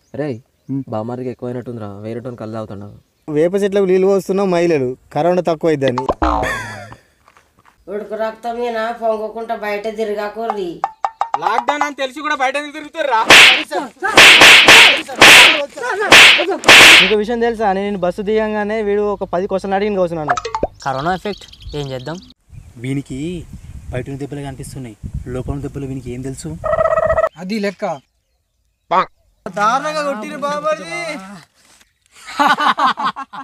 రే బామారికి ఎక్కువైనట్టుందిరా వేరే టోన్ కళ్ళు తాగుతున్నావు వేప చెట్లకు నీళ్ళు పోస్తున్నావు మహిళలు కరోనా తక్కువ అయిద్దని ఉడుకు రక్తం మీద పొంగకుండా బయట తిరగాకూరి లాక్డౌన్ అని తెలిసి కూడా బయట ఎందుకు తిరుగుతారా ఇంకో విషయం తెలుసా నేను బస్సు దిగంగానే వీడు ఒక పది క్వశ్చన్ అడిగిన కోసం నన్ను కరోనా ఎఫెక్ట్ ఏం చేద్దాం వీనికి బయట దెబ్బలు కనిపిస్తున్నాయి లోపల దెబ్బలు వీనికి ఏం తెలుసు అది లెక్క దారుణంగా కొట్టిరు బాబాజీ